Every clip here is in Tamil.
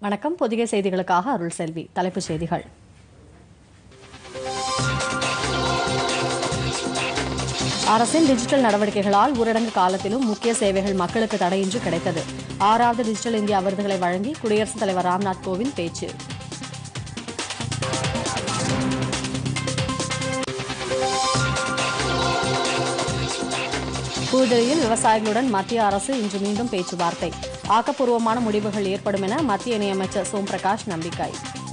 வணக்கம் பொதிகை செய்திகளுக்காக அருள் செல்வி தலைப்புச் செய்திகள் அரசின் டிஜிட்டல் நடவடிக்கைகளால் ஊரடங்கு காலத்திலும் முக்கிய சேவைகள் மக்களுக்கு தடையின்றி கிடைத்தது ஆறாவது டிஜிட்டல் இந்தியா விருதுகளை வழங்கி குடியரசுத் தலைவர் ராம்நாத் கோவிந்த் பேச்சு புதுதில்லியில் விவசாயிகளுடன் மத்திய அரசு இன்று மீண்டும் பேச்சுவார்த்தை ஆக்கப்பூர்வமான முடிவுகள் ஏற்படும் என மத்திய இணையமைச்சர் சோம் பிரகாஷ் நம்பிக்கை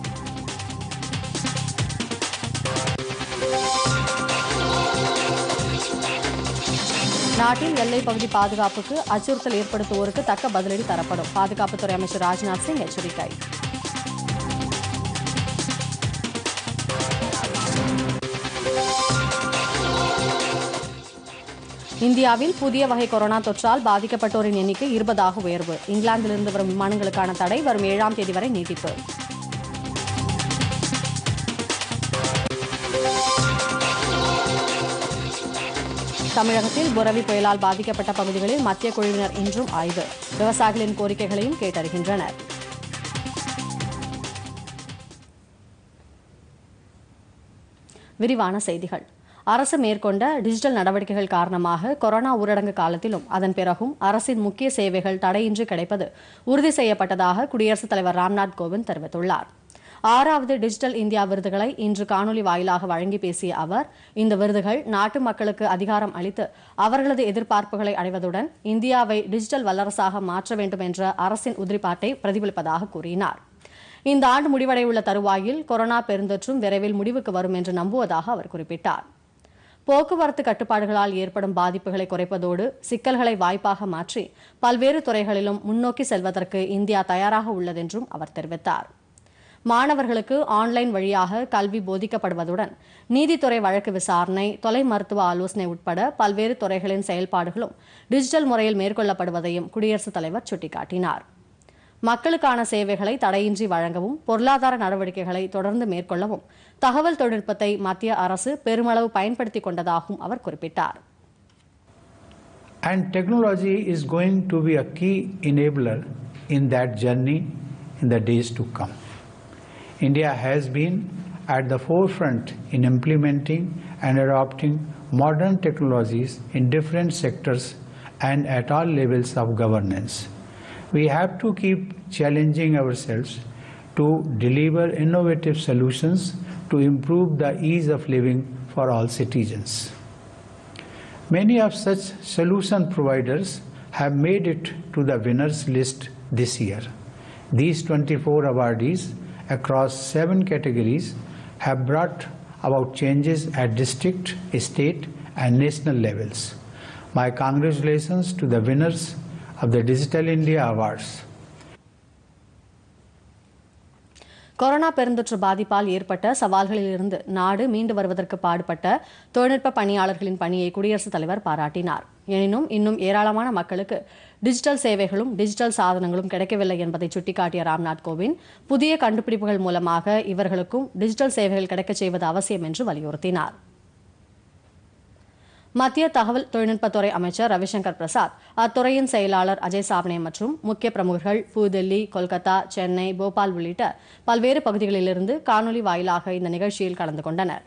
நாட்டில் எல்லைப் பகுதி பாதுகாப்புக்கு அச்சுறுத்தல் ஏற்படுத்துவோருக்கு தக்க பதிலடி தரப்படும் பாதுகாப்புத்துறை அமைச்சர் ராஜ்நாத் சிங் எச்சரிக்கை இந்தியாவில் புதிய வகை கொரோனா தொற்றால் பாதிக்கப்பட்டோரின் எண்ணிக்கை இருபதாக உயர்வு இங்கிலாந்திலிருந்து வரும் விமானங்களுக்கான தடை வரும் ஏழாம் தேதி வரை நீட்டிப்பு தமிழகத்தில் புரவி புயலால் பாதிக்கப்பட்ட பகுதிகளில் மத்திய குழுவினர் இன்றும் ஆய்வு விவசாயிகளின் கோரிக்கைகளையும் கேட்டறிகின்றனர் விரிவான செய்திகள் அரசு மேற்கொண்ட டிஜிட்டல் நடவடிக்கைகள் காரணமாக கொரோனா ஊரடங்கு காலத்திலும் அதன் பிறகும் அரசின் முக்கிய சேவைகள் தடையின்றி கிடைப்பது உறுதி செய்யப்பட்டதாக குடியரசுத் தலைவர் ராம்நாத் கோவிந்த் தெரிவித்துள்ளார் ஆறாவது டிஜிட்டல் இந்தியா விருதுகளை இன்று காணொலி வாயிலாக வழங்கி பேசிய அவர் இந்த விருதுகள் நாட்டு மக்களுக்கு அதிகாரம் அளித்து அவர்களது எதிர்பார்ப்புகளை அடைவதுடன் இந்தியாவை டிஜிட்டல் வல்லரசாக மாற்ற வேண்டும் என்ற அரசின் உதிரிப்பாட்டை பிரதிபலிப்பதாக கூறினார் இந்த ஆண்டு முடிவடையுள்ள தருவாயில் கொரோனா பெருந்தொற்றும் விரைவில் முடிவுக்கு வரும் என்று நம்புவதாக அவர் குறிப்பிட்டார் போக்குவரத்து கட்டுப்பாடுகளால் ஏற்படும் பாதிப்புகளை குறைப்பதோடு சிக்கல்களை வாய்ப்பாக மாற்றி பல்வேறு துறைகளிலும் முன்னோக்கி செல்வதற்கு இந்தியா தயாராக உள்ளதென்றும் அவர் தெரிவித்தார் மாணவர்களுக்கு ஆன்லைன் வழியாக கல்வி போதிக்கப்படுவதுடன் நீதித்துறை வழக்கு விசாரணை தொலை மருத்துவ ஆலோசனை உட்பட பல்வேறு துறைகளின் செயல்பாடுகளும் டிஜிட்டல் முறையில் மேற்கொள்ளப்படுவதையும் குடியரசுத் தலைவர் சுட்டிக்காட்டினார் மக்களுக்கான சேவைகளை தடையின்றி வழங்கவும் பொருளாதார நடவடிக்கைகளை தொடர்ந்து மேற்கொள்ளவும் தகவல் தொழில்நுட்பத்தை மத்திய அரசு பெருமளவு பயன்படுத்திக் கொண்டதாகவும் அவர் குறிப்பிட்டார் And technology is going to be a key enabler in that journey in the days to come. India has been at the forefront in implementing and adopting modern technologies in different sectors and at all levels of governance. We have to keep challenging ourselves to deliver innovative solutions to improve the ease of living for all citizens. Many of such solution providers have made it to the winners list this year. These 24 awardees across seven categories have brought about changes at district, state, and national levels. My congratulations to the winners of the Digital India Awards. Corona பெருந்தொற்று பாதிப்பால் ஏற்பட்ட சவால்களிலிருந்து நாடு மீண்டு வருவதற்கு பாடுபட்ட தொழில்நுட்ப பணியாளர்களின் பணியை குடியரசுத் தலைவர் பாராட்டினார் எனினும் இன்னும் ஏராளமான மக்களுக்கு டிஜிட்டல் சேவைகளும் டிஜிட்டல் சாதனங்களும் கிடைக்கவில்லை என்பதை சுட்டிக்காட்டிய ராம்நாத் கோவிந்த் புதிய கண்டுபிடிப்புகள் மூலமாக இவர்களுக்கும் டிஜிட்டல் சேவைகள் கிடைக்கச் செய்வது அவசியம் என்று வலியுறுத்தினார் மத்திய தகவல் தொழில்நுட்பத்துறை அமைச்சர் ரவிசங்கர் பிரசாத் அத்துறையின் செயலாளர் அஜய் சாவ்னே மற்றும் முக்கிய பிரமுகர்கள் புதுதில்லி கொல்கத்தா சென்னை போபால் உள்ளிட்ட பல்வேறு பகுதிகளிலிருந்து காணொலி வாயிலாக இந்த நிகழ்ச்சியில் கலந்து கொண்டனர்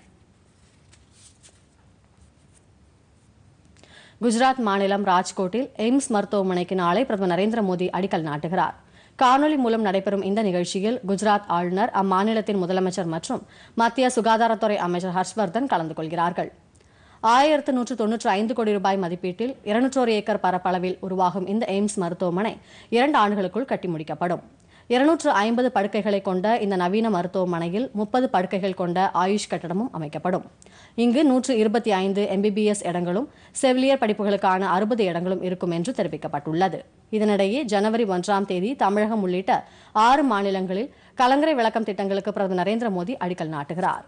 குஜராத் மாநிலம் ராஜ்கோட்டில் எய்ம்ஸ் மருத்துவமனைக்கு நாளை பிரதமர் நரேந்திர மோடி அடிக்கல் நாட்டுகிறார் காணொலி மூலம் நடைபெறும் இந்த நிகழ்ச்சியில் குஜராத் ஆளுநர் அம்மாநிலத்தின் முதலமைச்சர் மற்றும் மத்திய சுகாதாரத்துறை அமைச்சர் ஹர்ஷ்வர்தன் கலந்து கொள்கிறார்கள் ஆயிரத்து நூற்று தொன்னூற்று ஐந்து கோடி ரூபாய் மதிப்பீட்டில் இருநூற்றோரு ஏக்கர் பரப்பளவில் உருவாகும் இந்த எய்ம்ஸ் மருத்துவமனை இரண்டு ஆண்டுகளுக்குள் கட்டி முடிக்கப்படும் இருநூற்று ஐம்பது படுக்கைகளை கொண்ட இந்த நவீன மருத்துவமனையில் முப்பது படுக்கைகள் கொண்ட ஆயுஷ் கட்டடமும் அமைக்கப்படும் இங்கு நூற்று இருபத்தி ஐந்து எம்பிபிஎஸ் இடங்களும் செவிலியர் படிப்புகளுக்கான அறுபது இடங்களும் இருக்கும் என்று தெரிவிக்கப்பட்டுள்ளது இதனிடையே ஜனவரி ஒன்றாம் தேதி தமிழகம் உள்ளிட்ட ஆறு மாநிலங்களில் கலங்கரை விளக்கம் திட்டங்களுக்கு பிரதமர் நரேந்திர மோடி அடிக்கல் நாட்டுகிறார்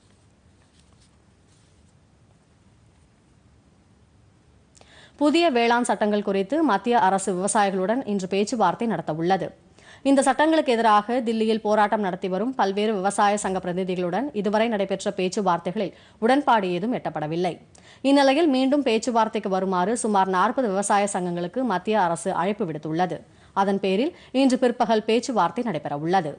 புதிய வேளாண் சட்டங்கள் குறித்து மத்திய அரசு விவசாயிகளுடன் இன்று பேச்சுவார்த்தை நடத்தவுள்ளது இந்த சட்டங்களுக்கு எதிராக தில்லியில் போராட்டம் நடத்தி வரும் பல்வேறு விவசாய சங்க பிரதிநிதிகளுடன் இதுவரை நடைபெற்ற பேச்சுவார்த்தைகளில் உடன்பாடு ஏதும் எட்டப்படவில்லை இந்நிலையில் மீண்டும் பேச்சுவார்த்தைக்கு வருமாறு சுமார் நாற்பது விவசாய சங்கங்களுக்கு மத்திய அரசு அழைப்பு விடுத்துள்ளது அதன் பேரில் இன்று பிற்பகல் பேச்சுவார்த்தை நடைபெறவுள்ளது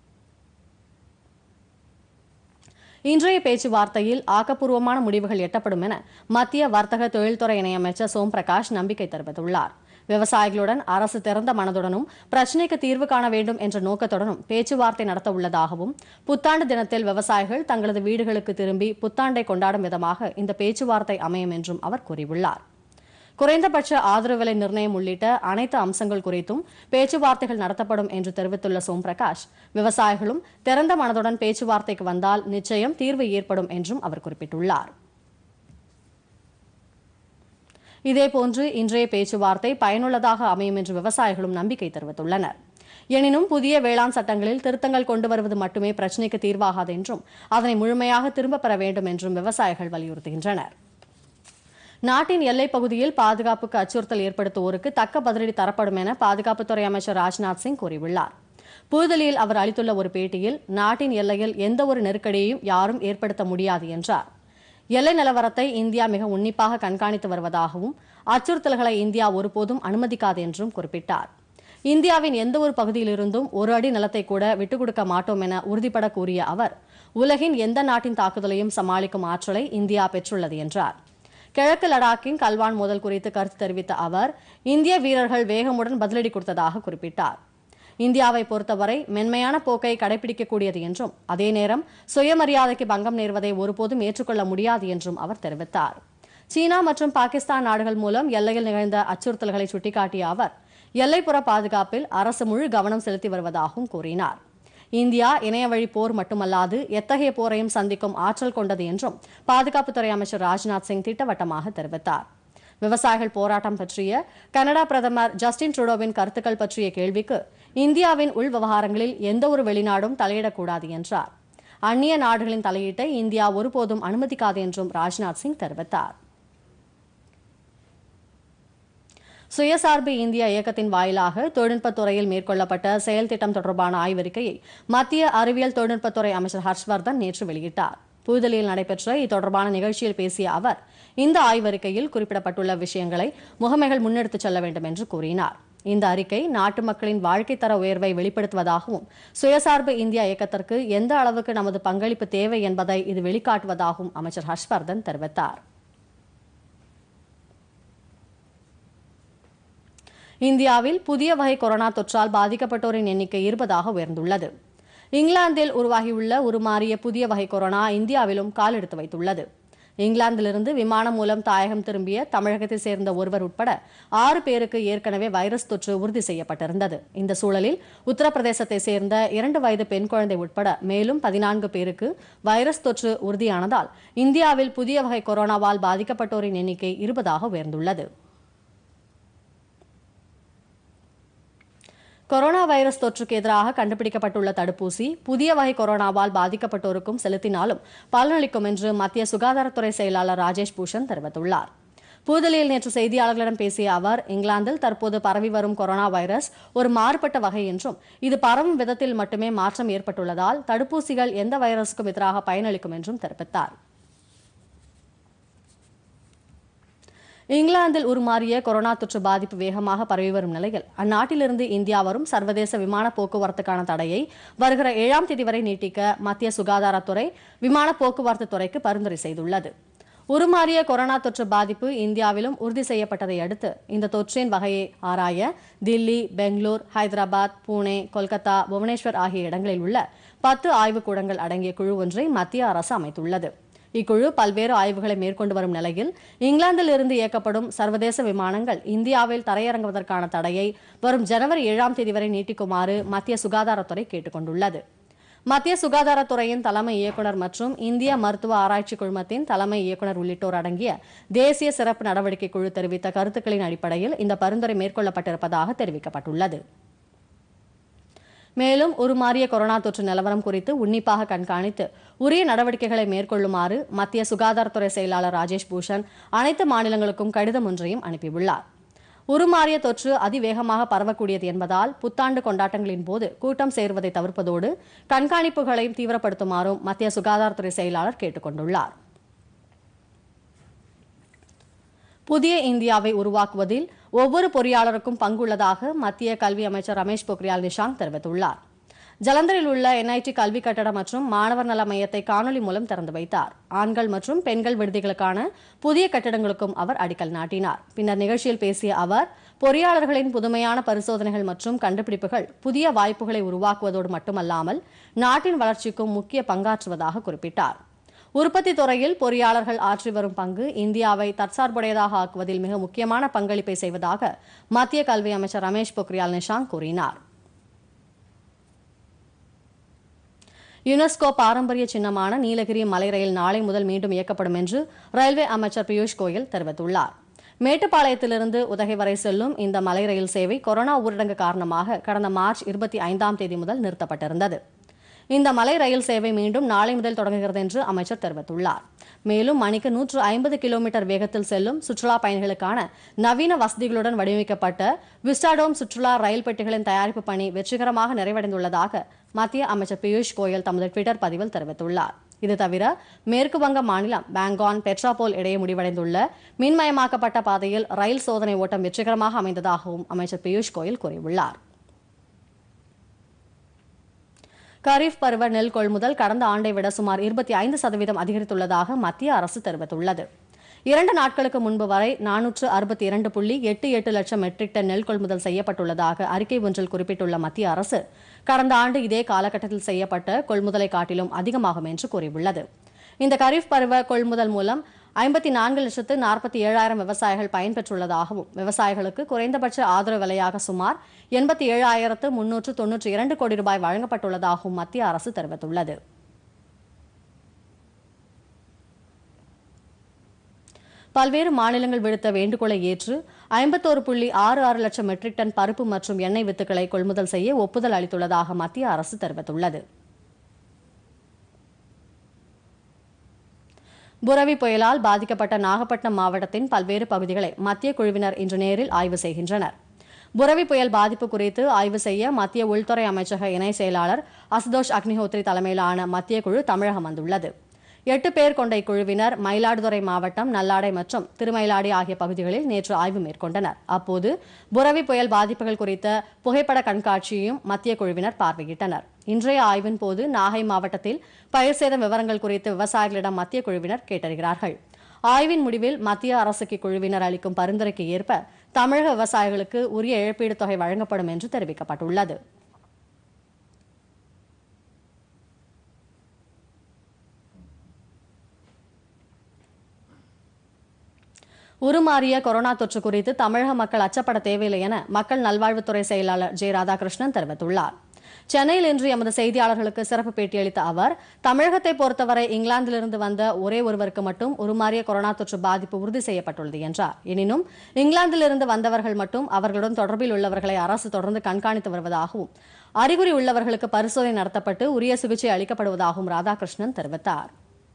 இன்றைய பேச்சுவார்த்தையில் ஆக்கப்பூர்வமான முடிவுகள் எட்டப்படும் என மத்திய வர்த்தக தொழில்துறை இணையமைச்சர் சோம் பிரகாஷ் நம்பிக்கை தெரிவித்துள்ளார் விவசாயிகளுடன் அரசு திறந்த மனதுடனும் பிரச்சினைக்கு தீர்வு காண வேண்டும் என்ற நோக்கத்துடனும் பேச்சுவார்த்தை நடத்த உள்ளதாகவும் புத்தாண்டு தினத்தில் விவசாயிகள் தங்களது வீடுகளுக்கு திரும்பி புத்தாண்டை கொண்டாடும் விதமாக இந்த பேச்சுவார்த்தை அமையும் என்றும் அவர் கூறியுள்ளார் குறைந்தபட்ச ஆதரவு விலை நிர்ணயம் உள்ளிட்ட அனைத்து அம்சங்கள் குறித்தும் பேச்சுவார்த்தைகள் நடத்தப்படும் என்று தெரிவித்துள்ள சோம் பிரகாஷ் விவசாயிகளும் திறந்த மனதுடன் பேச்சுவார்த்தைக்கு வந்தால் நிச்சயம் தீர்வு ஏற்படும் என்றும் அவர் குறிப்பிட்டுள்ளார் இதேபோன்று இன்றைய பேச்சுவார்த்தை பயனுள்ளதாக அமையும் என்று விவசாயிகளும் நம்பிக்கை தெரிவித்துள்ளனர் எனினும் புதிய வேளாண் சட்டங்களில் திருத்தங்கள் கொண்டு வருவது மட்டுமே பிரச்சினைக்கு தீர்வாகாது என்றும் அதனை முழுமையாக திரும்பப் பெற வேண்டும் என்றும் விவசாயிகள் வலியுறுத்துகின்றனர் நாட்டின் எல்லைப் பகுதியில் பாதுகாப்புக்கு அச்சுறுத்தல் ஏற்படுத்துவோருக்கு தக்க பதிலடி தரப்படும் என பாதுகாப்புத்துறை அமைச்சர் ராஜ்நாத் சிங் கூறியுள்ளார் புதுதில்லியில் அவர் அளித்துள்ள ஒரு பேட்டியில் நாட்டின் எல்லையில் எந்த ஒரு நெருக்கடியையும் யாரும் ஏற்படுத்த முடியாது என்றார் எல்லை நிலவரத்தை இந்தியா மிக உன்னிப்பாக கண்காணித்து வருவதாகவும் அச்சுறுத்தல்களை இந்தியா ஒருபோதும் அனுமதிக்காது என்றும் குறிப்பிட்டார் இந்தியாவின் எந்த ஒரு பகுதியிலிருந்தும் ஒரு அடி நிலத்தை கூட விட்டுக் கொடுக்க மாட்டோம் என உறுதிபட கூறிய அவர் உலகின் எந்த நாட்டின் தாக்குதலையும் சமாளிக்கும் ஆற்றலை இந்தியா பெற்றுள்ளது என்றார் கிழக்கு லடாக்கின் கல்வான் மோதல் குறித்து கருத்து தெரிவித்த அவர் இந்திய வீரர்கள் வேகமுடன் பதிலடி கொடுத்ததாக குறிப்பிட்டார் இந்தியாவை பொறுத்தவரை மென்மையான போக்கை கடைபிடிக்கக்கூடியது என்றும் அதே நேரம் சுயமரியாதைக்கு பங்கம் நேர்வதை ஒருபோதும் ஏற்றுக்கொள்ள முடியாது என்றும் அவர் தெரிவித்தார் சீனா மற்றும் பாகிஸ்தான் நாடுகள் மூலம் எல்லையில் நிகழ்ந்த அச்சுறுத்தல்களை சுட்டிக்காட்டிய அவர் எல்லைப்புற பாதுகாப்பில் அரசு முழு கவனம் செலுத்தி வருவதாகவும் கூறினார் இந்தியா இணையவழி போர் மட்டுமல்லாது எத்தகைய போரையும் சந்திக்கும் ஆற்றல் கொண்டது என்றும் பாதுகாப்புத்துறை அமைச்சர் ராஜ்நாத் சிங் திட்டவட்டமாக தெரிவித்தார் விவசாயிகள் போராட்டம் பற்றிய கனடா பிரதமர் ஜஸ்டின் ட்ரூடோவின் கருத்துக்கள் பற்றிய கேள்விக்கு இந்தியாவின் உள் விவகாரங்களில் எந்த ஒரு வெளிநாடும் தலையிடக்கூடாது என்றார் அந்நிய நாடுகளின் தலையீட்டை இந்தியா ஒருபோதும் அனுமதிக்காது என்றும் ராஜ்நாத் சிங் தெரிவித்தார் சுயசார்பு இந்தியா இயக்கத்தின் வாயிலாக தொழில்நுட்பத் துறையில் மேற்கொள்ளப்பட்ட செயல் திட்டம் தொடர்பான ஆய்வறிக்கையை மத்திய அறிவியல் தொழில்நுட்பத்துறை அமைச்சர் ஹர்ஷ்வர்தன் நேற்று வெளியிட்டார் புதுதில்லியில் நடைபெற்ற இத்தொடர்பான நிகழ்ச்சியில் பேசிய அவர் இந்த ஆய்வறிக்கையில் குறிப்பிடப்பட்டுள்ள விஷயங்களை முகமைகள் முன்னெடுத்துச் செல்ல வேண்டும் என்று கூறினார் இந்த அறிக்கை நாட்டு மக்களின் வாழ்க்கை தர உயர்வை வெளிப்படுத்துவதாகவும் சுயசார்பு இந்தியா இயக்கத்திற்கு எந்த அளவுக்கு நமது பங்களிப்பு தேவை என்பதை இது வெளிக்காட்டுவதாகவும் அமைச்சர் ஹர்ஷ்வர்தன் தெரிவித்தார் இந்தியாவில் புதிய வகை கொரோனா தொற்றால் பாதிக்கப்பட்டோரின் எண்ணிக்கை இருபதாக உயர்ந்துள்ளது இங்கிலாந்தில் உருவாகியுள்ள உருமாறிய புதிய வகை கொரோனா இந்தியாவிலும் காலெடுத்து வைத்துள்ளது இங்கிலாந்திலிருந்து விமானம் மூலம் தாயகம் திரும்பிய தமிழகத்தை சேர்ந்த ஒருவர் உட்பட ஆறு பேருக்கு ஏற்கனவே வைரஸ் தொற்று உறுதி செய்யப்பட்டிருந்தது இந்த சூழலில் உத்தரப்பிரதேசத்தை சேர்ந்த இரண்டு வயது பெண் குழந்தை உட்பட மேலும் பதினான்கு பேருக்கு வைரஸ் தொற்று உறுதியானதால் இந்தியாவில் புதிய வகை கொரோனாவால் பாதிக்கப்பட்டோரின் எண்ணிக்கை இருபதாக உயர்ந்துள்ளது கொரோனா வைரஸ் தொற்றுக்கு எதிராக கண்டுபிடிக்கப்பட்டுள்ள தடுப்பூசி புதிய வகை கொரோனாவால் பாதிக்கப்பட்டோருக்கும் செலுத்தினாலும் பலனளிக்கும் என்று மத்திய சுகாதாரத்துறை செயலாளர் ராஜேஷ் பூஷன் தெரிவித்துள்ளார் புதுதில்லியில் நேற்று செய்தியாளர்களிடம் பேசிய அவர் இங்கிலாந்தில் தற்போது பரவி வரும் கொரோனா வைரஸ் ஒரு மாறுபட்ட வகை என்றும் இது பரவும் விதத்தில் மட்டுமே மாற்றம் ஏற்பட்டுள்ளதால் தடுப்பூசிகள் எந்த வைரஸுக்கும் எதிராக பயனளிக்கும் என்றும் தெரிவித்தார் இங்கிலாந்தில் உருமாறிய கொரோனா தொற்று பாதிப்பு வேகமாக பரவி வரும் நிலையில் அந்நாட்டிலிருந்து இந்தியா வரும் சர்வதேச விமான போக்குவரத்துக்கான தடையை வருகிற ஏழாம் தேதி வரை நீட்டிக்க மத்திய சுகாதாரத்துறை விமான போக்குவரத்து துறைக்கு பரிந்துரை செய்துள்ளது உருமாறிய கொரோனா தொற்று பாதிப்பு இந்தியாவிலும் உறுதி செய்யப்பட்டதை அடுத்து இந்த தொற்றின் வகையை ஆராய தில்லி பெங்களூர் ஹைதராபாத் புனே கொல்கத்தா புவனேஸ்வர் ஆகிய இடங்களில் உள்ள பத்து ஆய்வுக்கூடங்கள் அடங்கிய குழு ஒன்றை மத்திய அரசு அமைத்துள்ளது இக்குழு பல்வேறு ஆய்வுகளை மேற்கொண்டு வரும் நிலையில் இங்கிலாந்தில் இருந்து இயக்கப்படும் சர்வதேச விமானங்கள் இந்தியாவில் தரையிறங்குவதற்கான தடையை வரும் ஜனவரி ஏழாம் தேதி வரை நீட்டிக்குமாறு மத்திய சுகாதாரத்துறை கேட்டுக் கொண்டுள்ளது மத்திய சுகாதாரத்துறையின் தலைமை இயக்குநர் மற்றும் இந்திய மருத்துவ ஆராய்ச்சி குழுமத்தின் தலைமை இயக்குநர் உள்ளிட்டோர் அடங்கிய தேசிய சிறப்பு நடவடிக்கை குழு தெரிவித்த கருத்துக்களின் அடிப்படையில் இந்த பரிந்துரை மேற்கொள்ளப்பட்டிருப்பதாக தெரிவிக்கப்பட்டுள்ளது மேலும் உருமாறிய கொரோனா தொற்று நிலவரம் குறித்து உன்னிப்பாக கண்காணித்து உரிய நடவடிக்கைகளை மேற்கொள்ளுமாறு மத்திய சுகாதாரத்துறை செயலாளர் ராஜேஷ் பூஷன் அனைத்து மாநிலங்களுக்கும் கடிதம் ஒன்றையும் அனுப்பியுள்ளார் உருமாறிய தொற்று அதிவேகமாக பரவக்கூடியது என்பதால் புத்தாண்டு கொண்டாட்டங்களின் போது கூட்டம் சேருவதை தவிர்ப்பதோடு கண்காணிப்புகளையும் தீவிரப்படுத்துமாறும் மத்திய சுகாதாரத்துறை செயலாளர் கேட்டுக் கொண்டுள்ளார் புதிய இந்தியாவை உருவாக்குவதில் ஒவ்வொரு பொறியாளருக்கும் பங்குள்ளதாக மத்திய கல்வி அமைச்சர் ரமேஷ் பொக்ரியால் நிஷாங்க் தெரிவித்துள்ளார் ஜலந்தரில் உள்ள என்ஐடி கல்வி கட்டடம் மற்றும் மாணவர் நல மையத்தை காணொலி மூலம் திறந்து வைத்தார் ஆண்கள் மற்றும் பெண்கள் விடுதிகளுக்கான புதிய கட்டடங்களுக்கும் அவர் அடிக்கல் நாட்டினார் பின்னர் நிகழ்ச்சியில் பேசிய அவர் பொறியாளர்களின் புதுமையான பரிசோதனைகள் மற்றும் கண்டுபிடிப்புகள் புதிய வாய்ப்புகளை உருவாக்குவதோடு மட்டுமல்லாமல் நாட்டின் வளர்ச்சிக்கும் முக்கிய பங்காற்றுவதாக குறிப்பிட்டார் உற்பத்தி துறையில் பொறியாளர்கள் ஆற்றி வரும் பங்கு இந்தியாவை தற்சார்புடையதாக ஆக்குவதில் மிக முக்கியமான பங்களிப்பை செய்வதாக மத்திய கல்வி அமைச்சர் ரமேஷ் பொக்ரியால் நிஷாங்க் கூறினார் யுனெஸ்கோ பாரம்பரிய சின்னமான நீலகிரி மலை ரயில் நாளை முதல் மீண்டும் இயக்கப்படும் என்று ரயில்வே அமைச்சர் பியூஷ் கோயல் தெரிவித்துள்ளார் மேட்டுப்பாளையத்திலிருந்து உதகை வரை செல்லும் இந்த மலை ரயில் சேவை கொரோனா ஊரடங்கு காரணமாக கடந்த மார்ச் இருபத்தி ஐந்தாம் தேதி முதல் நிறுத்தப்பட்டிருந்தது இந்த மலை ரயில் சேவை மீண்டும் நாளை முதல் தொடங்குகிறது என்று அமைச்சர் தெரிவித்துள்ளார் மேலும் மணிக்கு நூற்று ஐம்பது கிலோமீட்டர் வேகத்தில் செல்லும் சுற்றுலா பயணிகளுக்கான நவீன வசதிகளுடன் வடிவமைக்கப்பட்ட விஸ்டாடோம் சுற்றுலா ரயில் பெட்டிகளின் தயாரிப்பு பணி வெற்றிகரமாக நிறைவடைந்துள்ளதாக மத்திய அமைச்சர் பியூஷ் கோயல் தமது ட்விட்டர் பதிவில் தெரிவித்துள்ளார் இது தவிர மேற்கு வங்க மாநிலம் பேங்கான் பெட்ராபோல் இடையே முடிவடைந்துள்ள மின்மயமாக்கப்பட்ட பாதையில் ரயில் சோதனை ஓட்டம் வெற்றிகரமாக அமைந்ததாகவும் அமைச்சர் பியூஷ் கோயல் கூறியுள்ளார் கரீஃப் பருவ நெல் கொள்முதல் கடந்த ஆண்டை விட சுமார் இருபத்தி ஐந்து சதவீதம் அதிகரித்துள்ளதாக மத்திய அரசு தெரிவித்துள்ளது இரண்டு நாட்களுக்கு முன்பு வரை நானூற்று அறுபத்தி இரண்டு புள்ளி எட்டு எட்டு லட்சம் மெட்ரிக் டன் நெல் கொள்முதல் செய்யப்பட்டுள்ளதாக அறிக்கை ஒன்றில் குறிப்பிட்டுள்ள மத்திய அரசு கடந்த ஆண்டு இதே காலகட்டத்தில் செய்யப்பட்ட கொள்முதலை காட்டிலும் அதிகமாகும் என்று கூறியுள்ளது இந்த கரீஃப் பருவ கொள்முதல் மூலம் ஐம்பத்தி நான்கு லட்சத்து நாற்பத்தி ஏழாயிரம் விவசாயிகள் பயன்பெற்றுள்ளதாகவும் விவசாயிகளுக்கு குறைந்தபட்ச ஆதரவு விலையாக சுமார் எண்பத்தி ஏழாயிரத்து முன்னூற்று தொன்னூற்றி இரண்டு கோடி ரூபாய் வழங்கப்பட்டுள்ளதாகவும் மத்திய அரசு தெரிவித்துள்ளது பல்வேறு மாநிலங்கள் விடுத்த வேண்டுகோளை ஏற்று ஐம்பத்தோரு புள்ளி ஆறு ஆறு லட்சம் மெட்ரிக் டன் பருப்பு மற்றும் எண்ணெய் வித்துக்களை கொள்முதல் செய்ய ஒப்புதல் அளித்துள்ளதாக மத்திய அரசு தெரிவித்துள்ளது புரவி புயலால் பாதிக்கப்பட்ட நாகப்பட்டினம் மாவட்டத்தின் பல்வேறு பகுதிகளை மத்திய குழுவினர் இன்று நேரில் ஆய்வு செய்கின்றனர் புரவி புயல் பாதிப்பு குறித்து ஆய்வு செய்ய மத்திய உள்துறை அமைச்சக இணை செயலாளர் அசுதோஷ் அக்னிஹோத்ரி தலைமையிலான மத்திய குழு தமிழகம் வந்துள்ளது எட்டு பேர் கொண்ட இக்குழுவினர் மயிலாடுதுறை மாவட்டம் நல்லாடை மற்றும் திருமயிலாடி ஆகிய பகுதிகளில் நேற்று ஆய்வு மேற்கொண்டனர் அப்போது புரவி புயல் பாதிப்புகள் குறித்த புகைப்பட கண்காட்சியையும் மத்திய குழுவினர் பார்வையிட்டனர் இன்றைய ஆய்வின் போது நாகை மாவட்டத்தில் பயிர் சேதம் விவரங்கள் குறித்து விவசாயிகளிடம் மத்திய குழுவினர் கேட்டறிகிறார்கள் ஆய்வின் முடிவில் மத்திய அரசுக்கு குழுவினர் அளிக்கும் பரிந்துரைக்கு ஏற்ப தமிழக விவசாயிகளுக்கு உரிய இழப்பீடு தொகை வழங்கப்படும் என்று தெரிவிக்கப்பட்டுள்ளது உருமாறிய கொரோனா தொற்று குறித்து தமிழக மக்கள் அச்சப்பட தேவையில்லை என மக்கள் நல்வாழ்வுத்துறை செயலாளர் ஜெ ராதாகிருஷ்ணன் தெரிவித்துள்ளார் சென்னையில் இன்று எமது செய்தியாளர்களுக்கு சிறப்பு பேட்டியளித்த அவர் தமிழகத்தை பொறுத்தவரை இங்கிலாந்திலிருந்து வந்த ஒரே ஒருவருக்கு மட்டும் உருமாறிய கொரோனா தொற்று பாதிப்பு உறுதி செய்யப்பட்டுள்ளது என்றார் எனினும் இங்கிலாந்திலிருந்து வந்தவர்கள் மட்டும் அவர்களுடன் தொடர்பில் உள்ளவர்களை அரசு தொடர்ந்து கண்காணித்து வருவதாகவும் அறிகுறி உள்ளவர்களுக்கு பரிசோதனை நடத்தப்பட்டு உரிய சிகிச்சை அளிக்கப்படுவதாகவும் ராதாகிருஷ்ணன் தெரிவித்தார்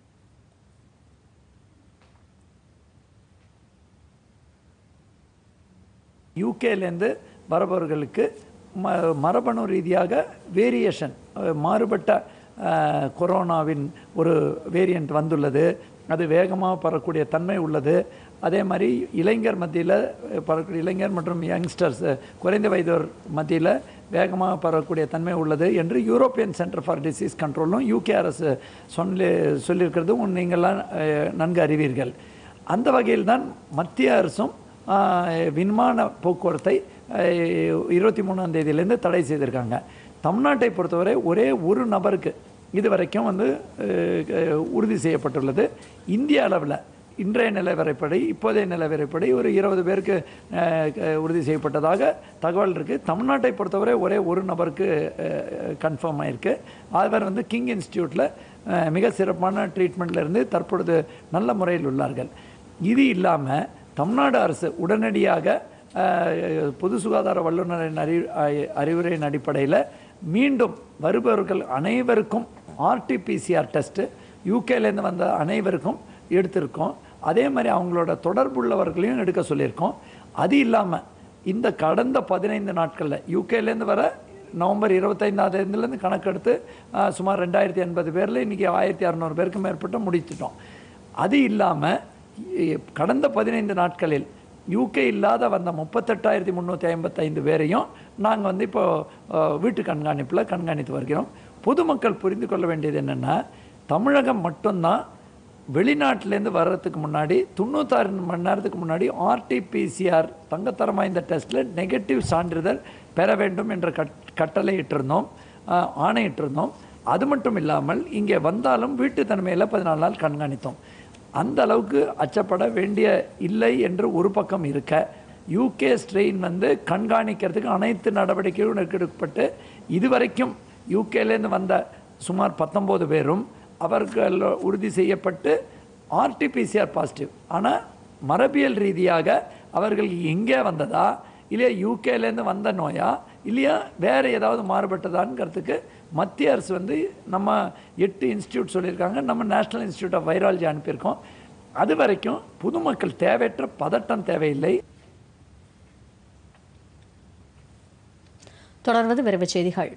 யூகேலேருந்து வரபவர்களுக்கு ம மரபணு ரீதியாக வேரியேஷன் மாறுபட்ட அஹ், கொரோனாவின் ஒரு வேரியண்ட் வந்துள்ளது அது வேகமாக பரவக்கூடிய தன்மை உள்ளது அதே மாதிரி இளைஞர் மத்தியில் பரவக்கூடிய இளைஞர் மற்றும் யங்ஸ்டர்ஸ் குறைந்த வயதோர் மத்தியில் வேகமாக பரவக்கூடிய தன்மை உள்ளது என்று யூரோப்பியன் சென்டர் ஃபார் டிசீஸ் கண்ட்ரோலும் யூகே அரசு சொல்லி சொல்லியிருக்கிறதும் நீங்கள்லாம் அஹ், நன்கு அறிவீர்கள் அந்த வகையில் தான் மத்திய அரசும் ஆஹ், விமான போக்குவரத்தை ஆஹ், இருபத்தி மூணாம் தேதியிலேருந்து தடை செய்திருக்காங்க தமிழ்நாட்டை பொறுத்தவரை ஒரே ஒரு நபருக்கு இது வரைக்கும் வந்து ஆஹ், ஆஹ், உறுதி செய்யப்பட்டுள்ளது இந்திய அளவில் இன்றைய நிலவரைப்படி இப்போதைய நிலவரைப்படி ஒரு இருபது பேருக்கு ஆஹ், க- உறுதி செய்யப்பட்டதாக தகவல் இருக்குது தமிழ்நாட்டை பொறுத்தவரை ஒரே ஒரு நபருக்கு கன்ஃபார்ம் ஆயிருக்கு அவர் வந்து கிங் இன்ஸ்டியூட்டில் மிக சிறப்பான ட்ரீட்மெண்ட்ல இருந்து தற்பொழுது நல்ல முறையில் உள்ளார்கள் இது இல்லாமல் தமிழ்நாடு அரசு உடனடியாக அஹ், பொது சுகாதார வல்லுநரின் அறி அ- அறிவுரையின் அடிப்படையில் மீண்டும் வருபவர்கள் அனைவருக்கும் ஆர்டிபிசிஆர் டெஸ்ட்டு யூகேலேருந்து வந்த அனைவருக்கும் எடுத்திருக்கோம் அதே மாதிரி அவங்களோட தொடர்புள்ளவர்களையும் எடுக்க சொல்லியிருக்கோம் அது இல்லாமல் இந்த கடந்த பதினைந்து நாட்களில் யூகேலேருந்து வர நவம்பர் இருபத்தைந்தாம் தேதியிலேருந்து கணக்கெடுத்து அஹ், சுமார் ரெண்டாயிரத்தி எண்பது பேரில் இன்றைக்கி ஆயிரத்தி அறநூறு பேருக்கு மேற்பட்ட முடிச்சிட்டோம் அது இல்லாமல் கடந்த பதினைந்து நாட்களில் யூகே இல்லாத வந்த முப்பத்தெட்டாயிரத்தி முந்நூற்றி ஐம்பத்தைந்து பேரையும் நாங்கள் வந்து இப்போ அஹ், வீட்டு கண்காணிப்பில் கண்காணித்து வருகிறோம் பொதுமக்கள் புரிந்து கொள்ள வேண்டியது என்னென்னா தமிழகம் மட்டும்தான் வெளிநாட்டிலேருந்து வர்றதுக்கு முன்னாடி தொண்ணூத்தாறு மணி நேரத்துக்கு முன்னாடி ஆர்டிபிசிஆர் தங்கத்தரம் வாய்ந்த டெஸ்ட்டில் நெகட்டிவ் சான்றிதழ் பெற வேண்டும் என்ற கட் கட்டளை இட்டிருந்தோம் ஆஹ், ஆணையிட்டிருந்தோம் அது மட்டும் இல்லாமல் இங்கே வந்தாலும் வீட்டு தனிமையில் பதினாலு நாள் கண்காணித்தோம் அந்த அளவுக்கு அச்சப்பட வேண்டிய இல்லை என்று ஒரு பக்கம் இருக்க யூகே ஸ்ட்ரெயின் வந்து கண்காணிக்கிறதுக்கு அனைத்து நடவடிக்கைகளும் எடுக்கப்பட்டு இதுவரைக்கும் யூகேலேருந்து வந்த சுமார் பத்தொம்போது பேரும் அவர்கள் உறுதி செய்யப்பட்டு ஆர்டிபிசிஆர் பாசிட்டிவ் ஆனால் மரபியல் ரீதியாக அவர்கள் எங்கே வந்ததா இல்லையா யூகேலேருந்து வந்த நோயா இல்லையா வேறு ஏதாவது மாறுபட்டதாங்கிறதுக்கு மத்திய அரசு வந்து நம்ம எட்டு இன்ஸ்டியூட் சொல்லியிருக்காங்க நம்ம நேஷ்னல் இன்ஸ்டியூட் ஆஃப் வைராலஜி அனுப்பியிருக்கோம் அது வரைக்கும் பொதுமக்கள் தேவையற்ற பதட்டம் தேவையில்லை தொடர்வது விரைவுச் செய்திகள்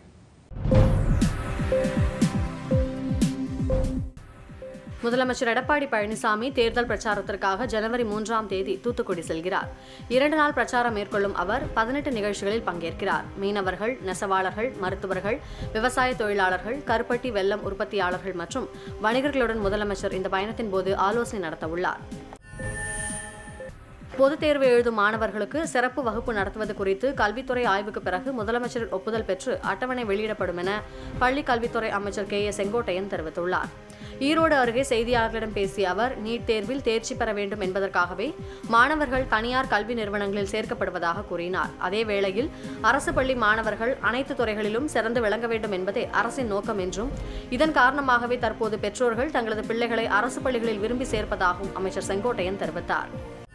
முதலமைச்சர் எடப்பாடி பழனிசாமி தேர்தல் பிரச்சாரத்திற்காக ஜனவரி மூன்றாம் தேதி தூத்துக்குடி செல்கிறார் இரண்டு நாள் பிரச்சாரம் மேற்கொள்ளும் அவர் பதினெட்டு நிகழ்ச்சிகளில் பங்கேற்கிறார் மீனவர்கள் நெசவாளர்கள் மருத்துவர்கள் விவசாய தொழிலாளர்கள் கருப்பட்டி வெல்லம் உற்பத்தியாளர்கள் மற்றும் வணிகர்களுடன் முதலமைச்சர் இந்த பயணத்தின் போது ஆலோசனை நடத்தவுள்ளார் பொதுத் தேர்வு எழுதும் மாணவர்களுக்கு சிறப்பு வகுப்பு நடத்துவது குறித்து கல்வித்துறை ஆய்வுக்கு பிறகு முதலமைச்சரின் ஒப்புதல் பெற்று அட்டவணை வெளியிடப்படும் என பள்ளிக் கல்வித்துறை அமைச்சர் கே ஏ செங்கோட்டையன் தெரிவித்துள்ளார் ஈரோடு அருகே செய்தியாளர்களிடம் பேசிய அவர் நீட் தேர்வில் தேர்ச்சி பெற வேண்டும் என்பதற்காகவே மாணவர்கள் தனியார் கல்வி நிறுவனங்களில் சேர்க்கப்படுவதாக கூறினார் அதே வேளையில் அரசு பள்ளி மாணவர்கள் அனைத்து துறைகளிலும் சிறந்து விளங்க வேண்டும் என்பதே அரசின் நோக்கம் என்றும் இதன் காரணமாகவே தற்போது பெற்றோர்கள் தங்களது பிள்ளைகளை அரசு பள்ளிகளில் விரும்பி சேர்ப்பதாகவும் அமைச்சர் செங்கோட்டையன் தெரிவித்தார்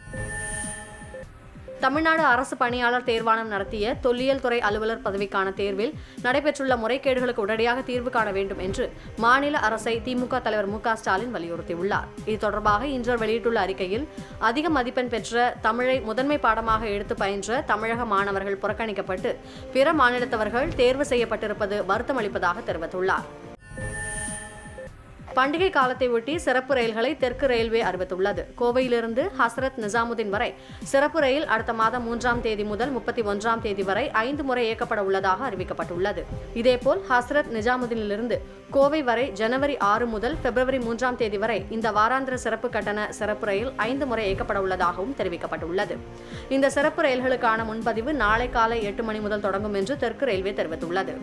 தமிழ்நாடு அரசு பணியாளர் தேர்வாணம் நடத்திய தொல்லியல் துறை அலுவலர் பதவிக்கான தேர்வில் நடைபெற்றுள்ள முறைகேடுகளுக்கு உடனடியாக தீர்வு காண வேண்டும் என்று மாநில அரசை திமுக தலைவர் மு க ஸ்டாலின் வலியுறுத்தியுள்ளார் இது தொடர்பாக இன்று வெளியிட்டுள்ள அறிக்கையில் அதிக மதிப்பெண் பெற்ற தமிழை முதன்மை பாடமாக எடுத்து பயின்ற தமிழக மாணவர்கள் புறக்கணிக்கப்பட்டு பிற மாநிலத்தவர்கள் தேர்வு செய்யப்பட்டிருப்பது வருத்தமளிப்பதாக தெரிவித்துள்ளார் பண்டிகை காலத்தை ஒட்டி சிறப்பு ரயில்களை தெற்கு ரயில்வே அறிவித்துள்ளது கோவையிலிருந்து ஹசரத் நிசாமுதீன் வரை சிறப்பு ரயில் அடுத்த மாதம் மூன்றாம் தேதி முதல் முப்பத்தி ஒன்றாம் தேதி வரை ஐந்து முறை இயக்கப்பட உள்ளதாக அறிவிக்கப்பட்டுள்ளது இதேபோல் ஹசரத் நிஜாமுதீனிலிருந்து கோவை வரை ஜனவரி ஆறு முதல் பிப்ரவரி மூன்றாம் தேதி வரை இந்த வாராந்திர சிறப்பு கட்டண சிறப்பு ரயில் ஐந்து முறை இயக்கப்பட உள்ளதாகவும் தெரிவிக்கப்பட்டுள்ளது இந்த சிறப்பு ரயில்களுக்கான முன்பதிவு நாளை காலை எட்டு மணி முதல் தொடங்கும் என்று தெற்கு ரயில்வே தெரிவித்துள்ளது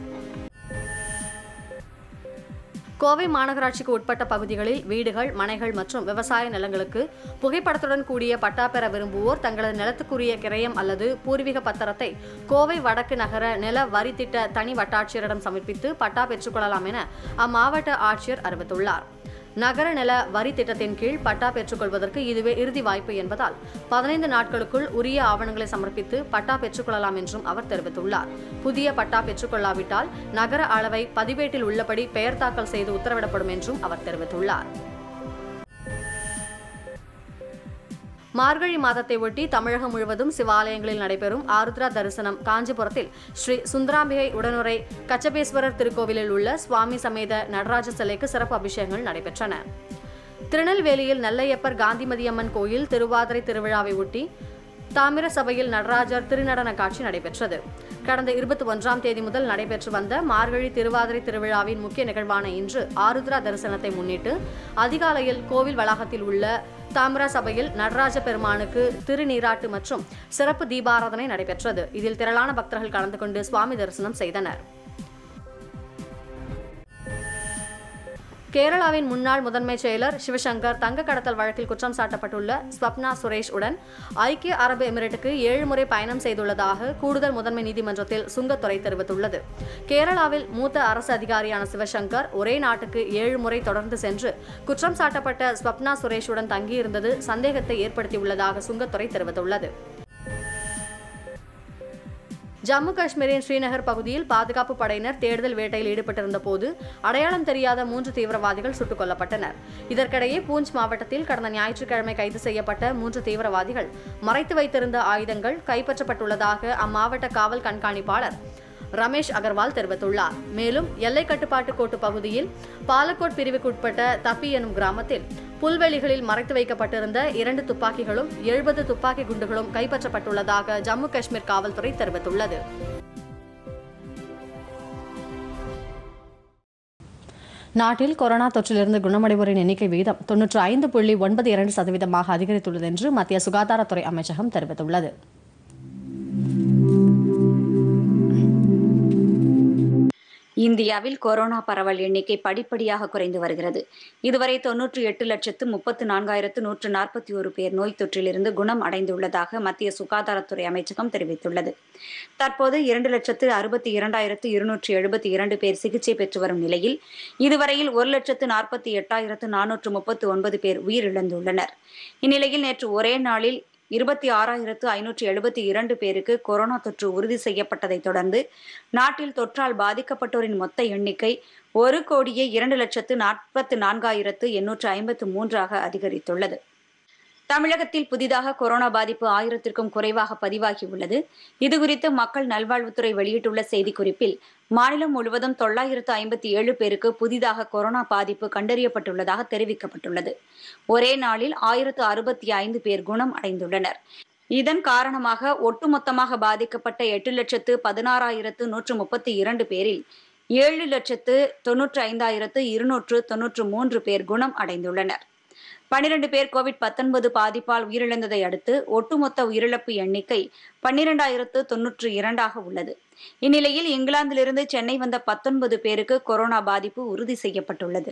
கோவை மாநகராட்சிக்கு உட்பட்ட பகுதிகளில் வீடுகள் மனைகள் மற்றும் விவசாய நிலங்களுக்கு புகைப்படத்துடன் கூடிய பட்டா பெற விரும்புவோர் தங்களது நிலத்துக்குரிய கிரயம் அல்லது பூர்வீக பத்திரத்தை கோவை வடக்கு நகர நில வரி திட்ட தனி வட்டாட்சியரிடம் சமர்ப்பித்து பட்டா பெற்றுக்கொள்ளலாம் என அம்மாவட்ட ஆட்சியர் அறிவித்துள்ளார் நகர நில வரி திட்டத்தின் கீழ் பட்டா பெற்றுக்கொள்வதற்கு இதுவே இறுதி வாய்ப்பு என்பதால் பதினைந்து நாட்களுக்குள் உரிய ஆவணங்களை சமர்ப்பித்து பட்டா பெற்றுக்கொள்ளலாம் என்றும் அவர் தெரிவித்துள்ளார் புதிய பட்டா பெற்றுக்கொள்ளாவிட்டால் நகர அளவை பதிவேட்டில் உள்ளபடி பெயர் தாக்கல் செய்து உத்தரவிடப்படும் என்றும் அவர் தெரிவித்துள்ளார் மார்கழி மாதத்தை ஒட்டி தமிழகம் முழுவதும் சிவாலயங்களில் நடைபெறும் ஆருத்ரா தரிசனம் காஞ்சிபுரத்தில் ஸ்ரீ சுந்தராம்பிகை உடனுரை கச்சபேஸ்வரர் திருக்கோவிலில் உள்ள சுவாமி சமேத நடராஜ சிலைக்கு சிறப்பு அபிஷேகங்கள் நடைபெற்றன திருநெல்வேலியில் நெல்லையப்பர் காந்திமதியம்மன் கோயில் திருவாதிரை திருவிழாவை ஒட்டி தாமிர சபையில் நடராஜர் திருநடன காட்சி நடைபெற்றது கடந்த இருபத்தி ஒன்றாம் தேதி முதல் நடைபெற்று வந்த மார்கழி திருவாதிரை திருவிழாவின் முக்கிய நிகழ்வான இன்று ஆருத்ரா தரிசனத்தை முன்னிட்டு அதிகாலையில் கோவில் வளாகத்தில் உள்ள தாமிரா சபையில் நடராஜ பெருமானுக்கு திருநீராட்டு மற்றும் சிறப்பு தீபாராதனை நடைபெற்றது இதில் திரளான பக்தர்கள் கலந்து கொண்டு சுவாமி தரிசனம் செய்தனர் கேரளாவின் முன்னாள் முதன்மை செயலர் சிவசங்கர் தங்க கடத்தல் வழக்கில் குற்றம் சாட்டப்பட்டுள்ள ஸ்வப்னா சுரேஷ் உடன் ஐக்கிய அரபு எமிரேட்டுக்கு ஏழு முறை பயணம் செய்துள்ளதாக கூடுதல் முதன்மை நீதிமன்றத்தில் சுங்கத்துறை தெரிவித்துள்ளது கேரளாவில் மூத்த அரசு அதிகாரியான சிவசங்கர் ஒரே நாட்டுக்கு ஏழு முறை தொடர்ந்து சென்று குற்றம் சாட்டப்பட்ட ஸ்வப்னா சுரேஷுடன் தங்கியிருந்தது சந்தேகத்தை ஏற்படுத்தியுள்ளதாக சுங்கத்துறை தெரிவித்துள்ளது ஜம்மு காஷ்மீரின் ஸ்ரீநகர் பகுதியில் பாதுகாப்பு படையினர் தேடுதல் வேட்டையில் ஈடுபட்டிருந்த போது அடையாளம் தெரியாத மூன்று தீவிரவாதிகள் சுட்டுக் கொல்லப்பட்டனர் இதற்கிடையே பூஞ்ச் மாவட்டத்தில் கடந்த ஞாயிற்றுக்கிழமை கைது செய்யப்பட்ட மூன்று தீவிரவாதிகள் மறைத்து வைத்திருந்த ஆயுதங்கள் கைப்பற்றப்பட்டுள்ளதாக அம்மாவட்ட காவல் கண்காணிப்பாளர் ரமேஷ் அகர்வால் தெரிவித்துள்ளார் மேலும் எல்லை கட்டுப்பாட்டு கோட்டு பகுதியில் பாலக்கோட் பிரிவுக்குட்பட்ட தப்பி எனும் கிராமத்தில் புல்வெளிகளில் மறைத்து வைக்கப்பட்டிருந்த இரண்டு துப்பாக்கிகளும் எழுபது துப்பாக்கி குண்டுகளும் கைப்பற்றப்பட்டுள்ளதாக ஜம்மு காஷ்மீர் காவல்துறை தெரிவித்துள்ளது நாட்டில் கொரோனா தொற்றிலிருந்து குணமடைவோரின் எண்ணிக்கை வீதம் தொன்னூற்று ஐந்து புள்ளி ஒன்பது இரண்டு சதவீதமாக அதிகரித்துள்ளது என்று மத்திய சுகாதாரத்துறை அமைச்சகம் தெரிவித்துள்ளது இந்தியாவில் கொரோனா பரவல் எண்ணிக்கை படிப்படியாக குறைந்து வருகிறது இதுவரை தொன்னூற்றி எட்டு லட்சத்து முப்பத்து நான்காயிரத்து நூற்று நாற்பத்தி ஒரு பேர் நோய் தொற்றிலிருந்து குணம் அடைந்துள்ளதாக மத்திய சுகாதாரத்துறை அமைச்சகம் தெரிவித்துள்ளது தற்போது இரண்டு லட்சத்து அறுபத்தி இரண்டாயிரத்து இருநூற்றி எழுபத்தி இரண்டு பேர் சிகிச்சை பெற்று வரும் நிலையில் இதுவரையில் ஒரு லட்சத்து நாற்பத்தி எட்டாயிரத்து நானூற்று முப்பத்து ஒன்பது பேர் உயிரிழந்துள்ளனர் இந்நிலையில் நேற்று ஒரே நாளில் இருபத்தி ஆறாயிரத்து ஐநூற்றி எழுபத்தி இரண்டு பேருக்கு கொரோனா தொற்று உறுதி செய்யப்பட்டதைத் தொடர்ந்து நாட்டில் தொற்றால் பாதிக்கப்பட்டோரின் மொத்த எண்ணிக்கை ஒரு கோடியே இரண்டு லட்சத்து நாற்பத்து நான்காயிரத்து எண்ணூற்று ஐம்பத்து மூன்றாக அதிகரித்துள்ளது தமிழகத்தில் புதிதாக கொரோனா பாதிப்பு ஆயிரத்திற்கும் குறைவாக பதிவாகியுள்ளது இதுகுறித்து மக்கள் நல்வாழ்வுத்துறை வெளியிட்டுள்ள செய்திக்குறிப்பில் மாநிலம் முழுவதும் தொள்ளாயிரத்து ஐம்பத்தி ஏழு பேருக்கு புதிதாக கொரோனா பாதிப்பு கண்டறியப்பட்டுள்ளதாக தெரிவிக்கப்பட்டுள்ளது ஒரே நாளில் ஆயிரத்து அறுபத்தி ஐந்து பேர் குணம் அடைந்துள்ளனர் இதன் காரணமாக ஒட்டுமொத்தமாக பாதிக்கப்பட்ட எட்டு லட்சத்து பதினாறாயிரத்து நூற்று முப்பத்தி இரண்டு பேரில் ஏழு லட்சத்து தொன்னூற்று ஐந்தாயிரத்து இருநூற்று தொன்னூற்று மூன்று பேர் குணம் அடைந்துள்ளனர் பனிரெண்டு பேர் கோவிட் பத்தொன்பது பாதிப்பால் உயிரிழந்ததை அடுத்து ஒட்டுமொத்த உயிரிழப்பு எண்ணிக்கை பன்னிரண்டாயிரத்து தொன்னூற்று இரண்டாக உள்ளது இந்நிலையில் இங்கிலாந்திலிருந்து சென்னை வந்த பத்தொன்பது பேருக்கு கொரோனா பாதிப்பு உறுதி செய்யப்பட்டுள்ளது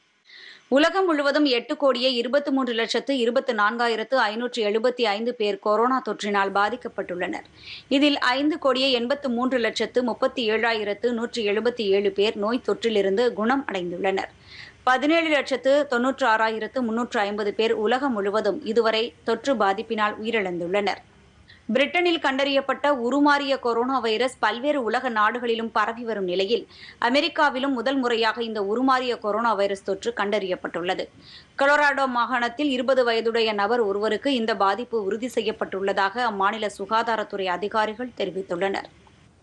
உலகம் முழுவதும் எட்டு கோடியே இருபத்தி மூன்று லட்சத்து இருபத்தி நான்காயிரத்து ஐநூற்று எழுபத்தி ஐந்து பேர் கொரோனா தொற்றினால் பாதிக்கப்பட்டுள்ளனர் இதில் ஐந்து கோடியே எண்பத்து மூன்று லட்சத்து முப்பத்தி ஏழாயிரத்து நூற்றி எழுபத்தி ஏழு பேர் நோய் தொற்றிலிருந்து குணம் அடைந்துள்ளனர் பதினேழு லட்சத்து தொன்னூற்று ஆறாயிரத்து முன்னூற்று ஐம்பது பேர் உலகம் முழுவதும் இதுவரை தொற்று பாதிப்பினால் உயிரிழந்துள்ளனர் பிரிட்டனில் கண்டறியப்பட்ட உருமாறிய கொரோனா வைரஸ் பல்வேறு உலக நாடுகளிலும் பரவி வரும் நிலையில் அமெரிக்காவிலும் முதல் முறையாக இந்த உருமாறிய கொரோனா வைரஸ் தொற்று கண்டறியப்பட்டுள்ளது கொலராடோ மாகாணத்தில் இருபது வயதுடைய நபர் ஒருவருக்கு இந்த பாதிப்பு உறுதி செய்யப்பட்டுள்ளதாக அம்மாநில சுகாதாரத்துறை அதிகாரிகள் தெரிவித்துள்ளனர்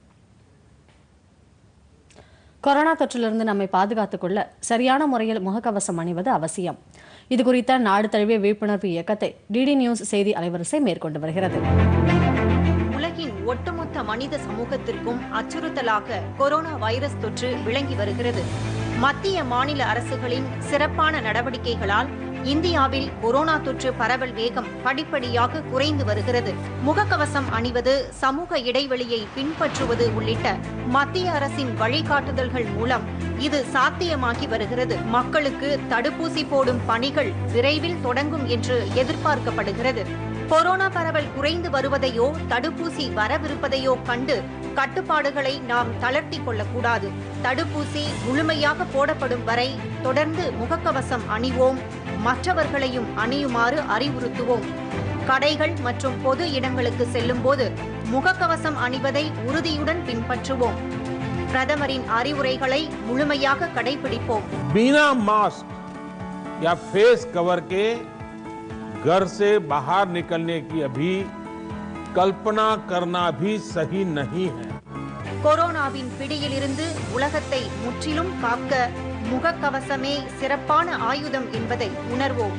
கொரோனா தொற்றிலிருந்து நம்மை பாதுகாத்துக் கொள்ள சரியான முறையில் முகக்கவசம் அணிவது அவசியம் இது குறித்த நாடு தழுவிய விழிப்புணர்வு இயக்கத்தை டிடி நியூஸ் செய்தி அலைவரிசை மேற்கொண்டு வருகிறது உலகின் ஒட்டுமொத்த மனித சமூகத்திற்கும் அச்சுறுத்தலாக கொரோனா வைரஸ் தொற்று விளங்கி வருகிறது மத்திய மாநில அரசுகளின் சிறப்பான நடவடிக்கைகளால் இந்தியாவில் கொரோனா தொற்று பரவல் வேகம் படிப்படியாக குறைந்து வருகிறது முகக்கவசம் அணிவது சமூக இடைவெளியை பின்பற்றுவது உள்ளிட்ட மத்திய அரசின் வழிகாட்டுதல்கள் மூலம் இது சாத்தியமாகி வருகிறது மக்களுக்கு தடுப்பூசி போடும் பணிகள் விரைவில் தொடங்கும் என்று எதிர்பார்க்கப்படுகிறது கொரோனா பரவல் குறைந்து வருவதையோ தடுப்பூசி வரவிருப்பதையோ கண்டு கட்டுப்பாடுகளை நாம் தளர்த்தி கொள்ளக்கூடாது தடுப்பூசி முழுமையாக போடப்படும் வரை தொடர்ந்து முகக்கவசம் அணிவோம் மற்றவர்களையும் அணியுமாறு அறிவுறுத்துவோம் கடைகள் மற்றும் பொது இடங்களுக்கு செல்லும்போது முகக்கவசம் அணிவதை உறுதியுடன் பின்பற்றுவோம் பிரதமரின் அறிவுரைகளை முழுமையாக கடைபிடிப்போம் बिना मास्क या फेस कवर के घर से बाहर निकलने की अभी कल्पना करना भी सही नहीं है கொரோனாவின் பிடியிலிருந்து உலகத்தை முற்றிலும் காக்க முகக்கவசமே சிறப்பான ஆயுதம் என்பதை உணர்வோம்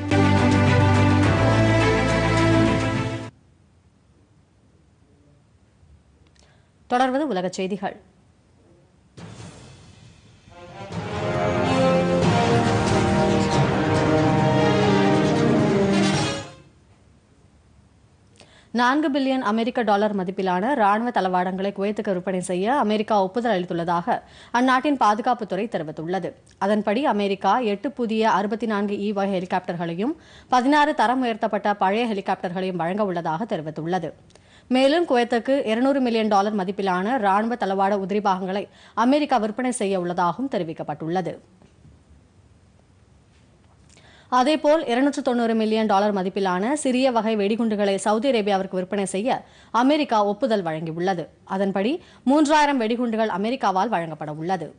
தொடர்வது உலகச் செய்திகள் நான்கு பில்லியன் அமெரிக்க டாலர் மதிப்பிலான ராணுவ தளவாடங்களை குவைத்துக்கு விற்பனை செய்ய அமெரிக்கா ஒப்புதல் அளித்துள்ளதாக அந்நாட்டின் பாதுகாப்புத்துறை தெரிவித்துள்ளது அதன்படி அமெரிக்கா எட்டு புதிய அறுபத்தி நான்கு இ வகை ஹெலிகாப்டர்களையும் பதினாறு தரம் உயர்த்தப்பட்ட பழைய ஹெலிகாப்டர்களையும் வழங்க உள்ளதாக தெரிவித்துள்ளது மேலும் குவைத்துக்கு இருநூறு மில்லியன் டாலர் மதிப்பிலான ராணுவ தளவாட உதிரி பாகங்களை அமெரிக்கா விற்பனை செய்ய உள்ளதாகவும் தெரிவிக்கப்பட்டுள்ளது அதேபோல் இருநூற்று தொண்ணூறு மில்லியன் டாலர் மதிப்பிலான சிறிய வகை வெடிகுண்டுகளை சவுதி அரேபியாவிற்கு விற்பனை செய்ய அமெரிக்கா ஒப்புதல் வழங்கியுள்ளது அதன்படி மூன்றாயிரம் வெடிகுண்டுகள் அமெரிக்காவால் வழங்கப்பட உள்ளது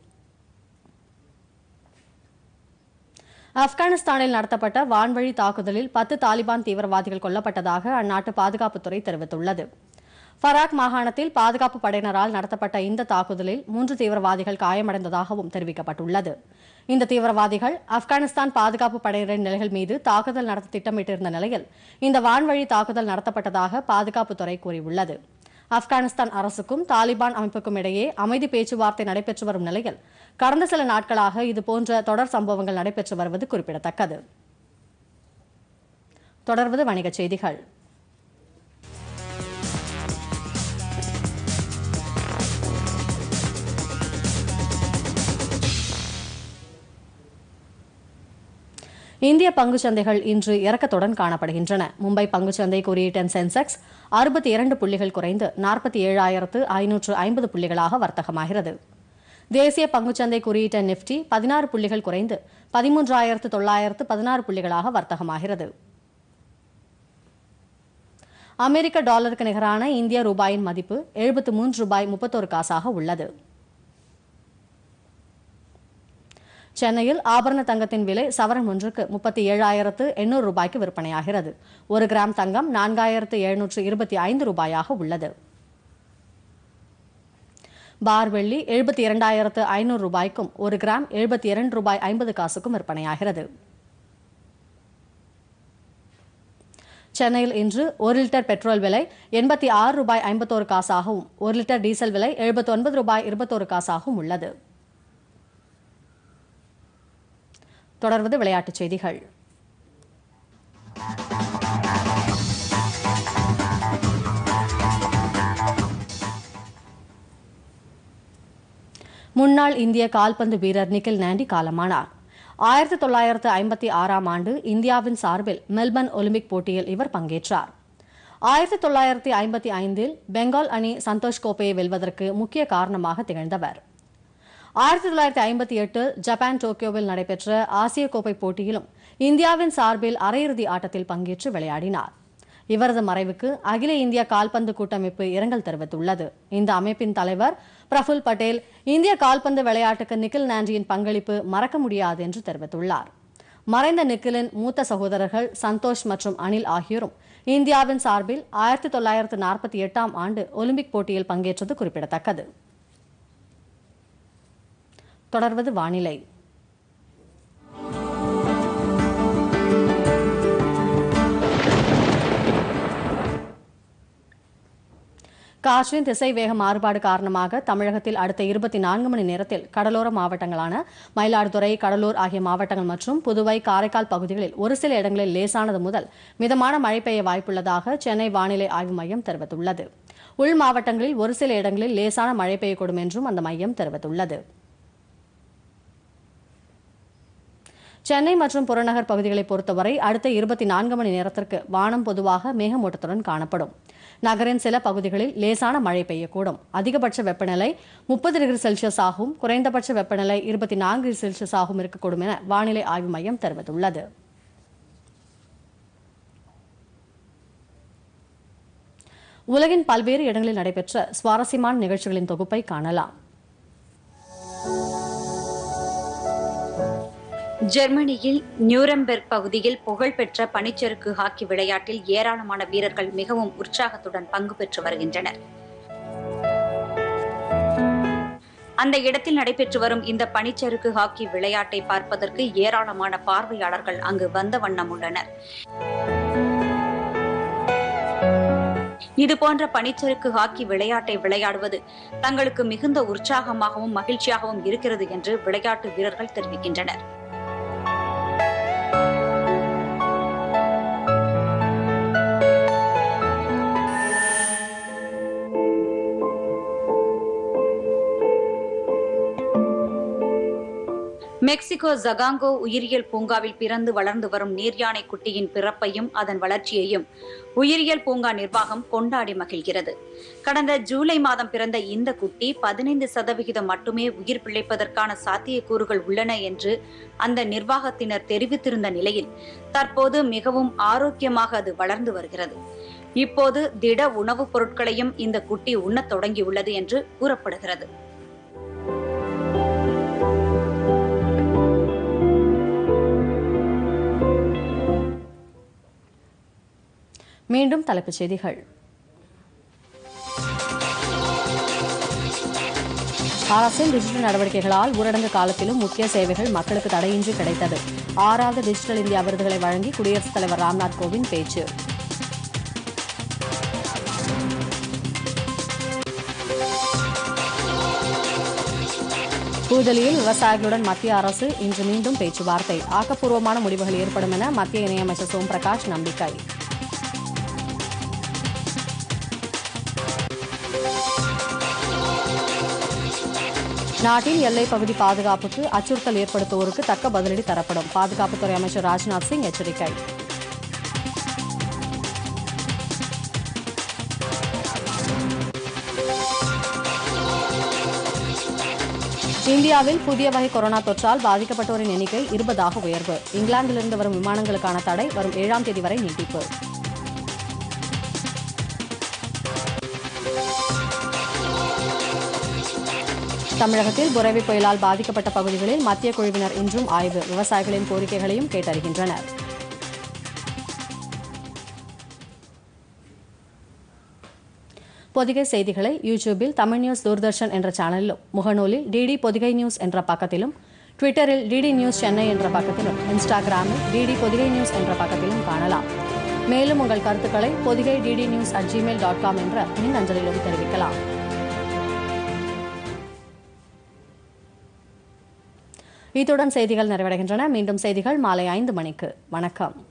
ஆப்கானிஸ்தானில் நடத்தப்பட்ட வான்வழி தாக்குதலில் பத்து தாலிபான் தீவிரவாதிகள் கொல்லப்பட்டதாக அந்நாட்டு பாதுகாப்புத்துறை தெரிவித்துள்ளது ஃபராக் மாகாணத்தில் பாதுகாப்பு படையினரால் நடத்தப்பட்ட இந்த தாக்குதலில் மூன்று தீவிரவாதிகள் காயமடைந்ததாகவும் தெரிவிக்கப்பட்டுள்ளது இந்த தீவிரவாதிகள் ஆப்கானிஸ்தான் பாதுகாப்பு படையினரின் நிலைகள் மீது தாக்குதல் நடத்த திட்டமிட்டிருந்த நிலையில் இந்த வான்வழி தாக்குதல் நடத்தப்பட்டதாக பாதுகாப்புத்துறை கூறியுள்ளது ஆப்கானிஸ்தான் அரசுக்கும் தாலிபான் அமைப்புக்கும் இடையே அமைதி பேச்சுவார்த்தை நடைபெற்று வரும் நிலையில் கடந்த சில நாட்களாக இதுபோன்ற தொடர் சம்பவங்கள் நடைபெற்று வருவது குறிப்பிடத்தக்கது தொடர்வது வணிகச் செய்திகள் இந்திய பங்குச்சந்தைகள் இன்று இறக்கத்துடன் காணப்படுகின்றன மும்பை பங்குச்சந்தை குறியீட்டின் சென்செக்ஸ் அறுபத்தி இரண்டு புள்ளிகள் குறைந்து நாற்பத்தி ஏழாயிரத்து ஐநூற்று ஐம்பது புள்ளிகளாக வர்த்தகமாகிறது தேசிய பங்குச்சந்தை குறியீட்டின் நிப்டி பதினாறு புள்ளிகள் குறைந்து பதிமூன்றாயிரத்து தொள்ளாயிரத்து பதினாறு புள்ளிகளாக வர்த்தகமாகிறது அமெரிக்க டாலருக்கு நிகரான இந்திய ரூபாயின் மதிப்பு எழுபத்து மூன்று ரூபாய் முப்பத்தொரு காசாக உள்ளது சென்னையில் ஆபரண தங்கத்தின் விலை சவரன் ஒன்றுக்கு முப்பத்தி ஏழாயிரத்து எண்ணூறு ரூபாய்க்கு விற்பனையாகிறது ஒரு கிராம் தங்கம் நான்காயிரத்து எழுநூற்று இருபத்தி ஐந்து ரூபாயாக உள்ளது பார் வெள்ளி எழுபத்தி இரண்டாயிரத்து ஐநூறு ரூபாய்க்கும் ஒரு கிராம் எழுபத்தி இரண்டு ரூபாய் ஐம்பது காசுக்கும் விற்பனையாகிறது சென்னையில் இன்று ஒரு லிட்டர் பெட்ரோல் விலை எண்பத்தி ஆறு ரூபாய் ஐம்பத்தோரு காசாகவும் ஒரு லிட்டர் டீசல் விலை எழுபத்தி ஒன்பது ரூபாய் இருபத்தோரு காசாகவும் உள்ளது தொடர்வது விளையாட்டுச் செய்திகள் முன்னாள் இந்திய கால்பந்து வீரர் நிக்கில் நாண்டி காலமானார் ஆயிரத்தி தொள்ளாயிரத்து ஐம்பத்தி ஆறாம் ஆண்டு இந்தியாவின் சார்பில் மெல்பர்ன் ஒலிம்பிக் போட்டியில் இவர் பங்கேற்றார் ஆயிரத்தி தொள்ளாயிரத்தி ஐம்பத்தி ஐந்தில் பெங்கால் அணி சந்தோஷ் கோப்பையை வெல்வதற்கு முக்கிய காரணமாக திகழ்ந்தவர் ஆயிரத்தி தொள்ளாயிரத்தி ஐம்பத்தி எட்டில் ஜப்பான் டோக்கியோவில் நடைபெற்ற ஆசிய கோப்பை போட்டியிலும் இந்தியாவின் சார்பில் அரையிறுதி ஆட்டத்தில் பங்கேற்று விளையாடினார் இவரது மறைவுக்கு அகில இந்திய கால்பந்து கூட்டமைப்பு இரங்கல் தெரிவித்துள்ளது இந்த அமைப்பின் தலைவர் பிரஃபுல் பட்டேல் இந்திய கால்பந்து விளையாட்டுக்கு நிக்கில் நாண்டியின் பங்களிப்பு மறக்க முடியாது என்று தெரிவித்துள்ளார் மறைந்த நிக்கிலின் மூத்த சகோதரர்கள் சந்தோஷ் மற்றும் அனில் ஆகியோரும் இந்தியாவின் சார்பில் ஆயிரத்தி தொள்ளாயிரத்து நாற்பத்தி எட்டாம் ஆண்டு ஒலிம்பிக் போட்டியில் பங்கேற்றது குறிப்பிடத்தக்கது தொடர்வது வானிலை காற்றின் திசை வேக மாறுபாடு காரணமாக தமிழகத்தில் அடுத்த இருபத்தி நான்கு மணி நேரத்தில் கடலோர மாவட்டங்களான மயிலாடுதுறை கடலூர் ஆகிய மாவட்டங்கள் மற்றும் புதுவை காரைக்கால் பகுதிகளில் ஒரு சில இடங்களில் லேசானது முதல் மிதமான மழை பெய்ய வாய்ப்புள்ளதாக சென்னை வானிலை ஆய்வு மையம் தெரிவித்துள்ளது உள் மாவட்டங்களில் ஒரு சில இடங்களில் லேசான மழை பெய்யக்கூடும் என்றும் அந்த மையம் தெரிவித்துள்ளது சென்னை மற்றும் புறநகர் பகுதிகளை பொறுத்தவரை அடுத்த இருபத்தி நான்கு மணி நேரத்திற்கு வானம் பொதுவாக மேகமூட்டத்துடன் காணப்படும் நகரின் சில பகுதிகளில் லேசான மழை பெய்யக்கூடும் அதிகபட்ச வெப்பநிலை முப்பது டிகிரி செல்சியஸ் ஆகவும் குறைந்தபட்ச வெப்பநிலை இருபத்தி நான்கு டிகிரி செல்சியஸ் ஆகவும் இருக்கக்கூடும் என வானிலை ஆய்வு மையம் தெரிவித்துள்ளது உலகின் பல்வேறு இடங்களில் நடைபெற்ற சுவாரஸ்யமான நிகழ்ச்சிகளின் தொகுப்பை காணலாம் ஜெர்மனியில் நியூரம்பெர்க் பகுதியில் புகழ்பெற்ற பனிச்சறுக்கு ஹாக்கி விளையாட்டில் ஏராளமான வீரர்கள் மிகவும் உற்சாகத்துடன் பங்கு பெற்று வருகின்றனர் அந்த இடத்தில் நடைபெற்று வரும் இந்த பனிச்சறுக்கு ஹாக்கி விளையாட்டை பார்ப்பதற்கு ஏராளமான பார்வையாளர்கள் அங்கு வந்த வண்ணம் உள்ளனர் இது போன்ற பனிச்சறுக்கு ஹாக்கி விளையாட்டை விளையாடுவது தங்களுக்கு மிகுந்த உற்சாகமாகவும் மகிழ்ச்சியாகவும் இருக்கிறது என்று விளையாட்டு வீரர்கள் தெரிவிக்கின்றனர் மெக்சிகோ ஜகாங்கோ உயிரியல் பூங்காவில் பிறந்து வளர்ந்து வரும் நீர்யானை குட்டியின் பிறப்பையும் அதன் வளர்ச்சியையும் உயிரியல் பூங்கா நிர்வாகம் கொண்டாடி மகிழ்கிறது கடந்த ஜூலை மாதம் பிறந்த இந்த குட்டி பதினைந்து சதவிகிதம் மட்டுமே உயிர் பிழைப்பதற்கான சாத்தியக்கூறுகள் உள்ளன என்று அந்த நிர்வாகத்தினர் தெரிவித்திருந்த நிலையில் தற்போது மிகவும் ஆரோக்கியமாக அது வளர்ந்து வருகிறது இப்போது திட உணவுப் பொருட்களையும் இந்த குட்டி உண்ணத் தொடங்கியுள்ளது என்று கூறப்படுகிறது மீண்டும் தலைப்புச் செய்திகள் அரசின் டிஜிட்டல் நடவடிக்கைகளால் ஊரடங்கு காலத்திலும் முக்கிய சேவைகள் மக்களுக்கு தடையின்றி கிடைத்தது ஆறாவது டிஜிட்டல் இந்தியா விருதுகளை வழங்கி குடியரசுத் தலைவர் ராம்நாத் கோவிந்த் பேச்சு புதுதில்லியில் விவசாயிகளுடன் மத்திய அரசு இன்று மீண்டும் பேச்சுவார்த்தை ஆக்கப்பூர்வமான முடிவுகள் ஏற்படும் என மத்திய இணையமைச்சர் சோம் பிரகாஷ் நம்பிக்கை நாட்டின் எல்லைப் பகுதி பாதுகாப்புக்கு அச்சுறுத்தல் ஏற்படுத்துவோருக்கு தக்க பதிலடி தரப்படும் பாதுகாப்புத்துறை அமைச்சர் ராஜ்நாத் சிங் எச்சரிக்கை இந்தியாவில் புதிய வகை கொரோனா தொற்றால் பாதிக்கப்பட்டோரின் எண்ணிக்கை இருபதாக உயர்வு இங்கிலாந்திலிருந்து வரும் விமானங்களுக்கான தடை வரும் ஏழாம் தேதி வரை நீட்டிப்பு தமிழகத்தில் புரவி புயலால் பாதிக்கப்பட்ட பகுதிகளில் மத்திய குழுவினர் இன்றும் ஆய்வு விவசாயிகளின் கோரிக்கைகளையும் கேட்டறிகின்றனர் பொதிகை செய்திகளை யூடியூபில் தமிழ் நியூஸ் தூர்தர்ஷன் என்ற சேனலிலும் முகநூலில் டிடி பொதிகை நியூஸ் என்ற பக்கத்திலும் ட்விட்டரில் டிடி நியூஸ் சென்னை என்ற பக்கத்திலும் இன்ஸ்டாகிராமில் டிடி பொதிகை நியூஸ் என்ற பக்கத்திலும் காணலாம் மேலும் உங்கள் கருத்துக்களை Podhigai DD news at Gmail dot com என்ற மின்னஞ்சலிலும் தெரிவிக்கலாம் இத்துடன் செய்திகள் நிறைவடைகின்றன மீண்டும் செய்திகள் மாலை ஐந்து மணிக்கு வணக்கம்